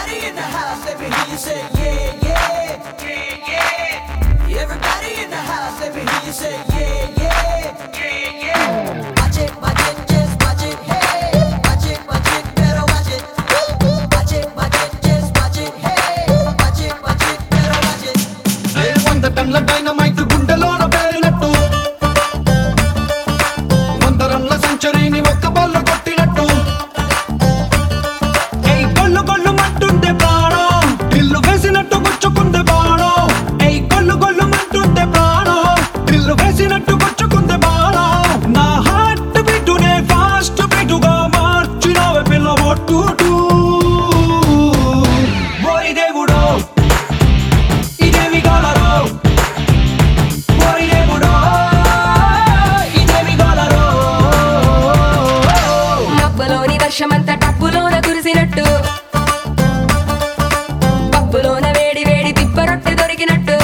Everybody in the house, let me hear you say yeah, yeah, yeah, yeah. Everybody in the house, let me hear you say yeah, yeah, yeah, yeah. Watch it, watch it, just watch it, hey. Watch it, watch it, better watch it. Watch it, watch it, just watch it, hey. Watch it, watch it, better watch it. ఏ వంద టన్ల dynamite గుండెలోన పేలినట్టు వంద రన్ల సెంచరీని ఒక్క ball కొట్టినట్టు ఏయ్ గొల్లు గొల్లు మంటుంటే ప్రాణం ఇల్లు వేసినట్టు గుచ్చుకుంది బాణం ఏయ్ గొల్లు గొల్లు మంటుంటే ప్రాణం ఇల్లు వేసినట్టు గుచ్చుకుంది బాణం నా హార్ట్ బీటునే ఫాస్ట్ బీటుగా మార్చినవే పిల్ల ఒట్టు ఓరి దేవుడో ఇదేమి గోలరో ఓరి దేవుడో ఇదేమి గోలరో మబ్బులోని వర్షమంతా టప్పులోన కురిసినట్టు పప్పులోన వేడి వేడి తిప్పరొట్టె దొరికినట్టు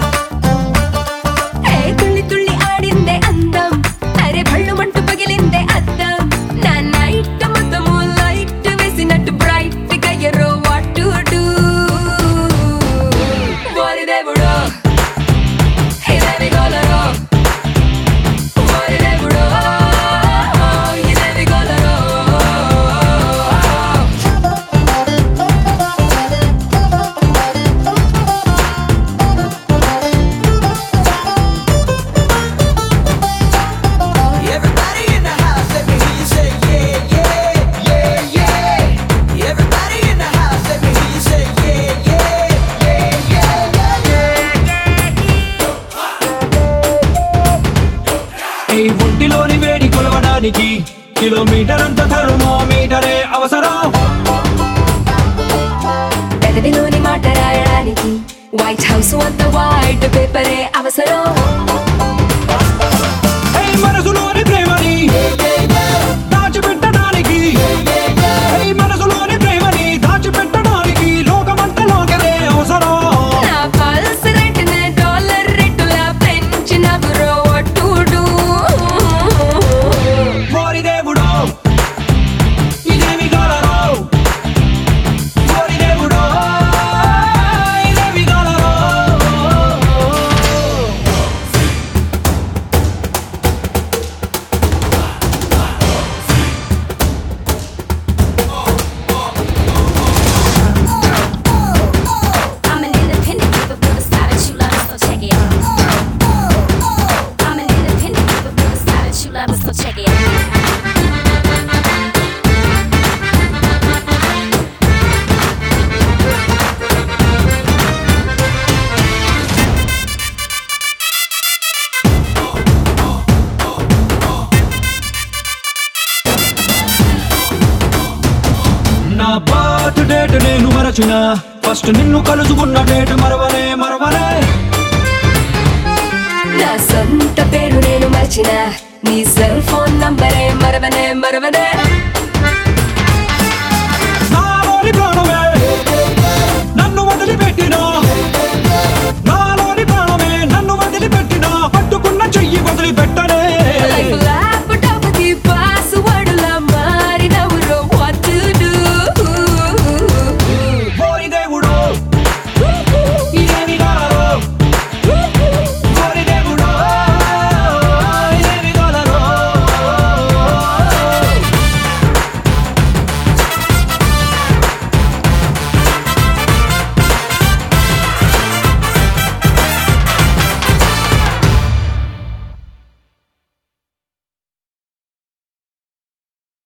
ఏ తుళ్ళి తుళ్ళి ఆడిందే అందం అరే భళ్ళు మంటు పగిలిందే అద్దం నా నైట్ మొత్తము లైట్ వేసినట్టు బ్రైట్ గా ఎర్రో వాట్ టు డూ ఓరి దేవుడో ఇదేమి గోలరో ఓరి దేవుడో ఇదేమి గోలరో Everybody in the house, let me hear you say yeah, yeah, yeah, yeah. Everybody in the house, let me hear you say yeah, yeah, yeah, yeah, yeah, yeah. ఈ ఒంటిలోని వేడి కొలవడానికి kilometre అంత థర్మోమీటరే అవసరం పెదవిలోని మాట రాయడానికి వైట్ హౌస్ అంత white పేపరే అవసరం ఈ మనసులోని ప్రేమని దాచిపెట్టడానికి ఈ మనసులోని ప్రేమని దాచిపెట్టడానికి లోకమంతా లోకరే అవసరం నా పల్స్ రేట్ నే డాలర్ రేటులా పెంచిన బ్రో టు డూ ఓరి దేవుడో ఇదేమి గోలరో ఓరి దేవుడో ఇదేమి గోలరో I'm an independent diva, but the style that you love, so check it out. I'm an independent diva, but the style that you love, so check it out. నా birth date నేను మరచిన ఫస్ట్ నిన్ను కలుసుకున్న date మరవనే మరవనే నా సొంత పేరు నేను మర్చిన నీ సెల్ ఫోన్ నంబరే మరవనే మరవనే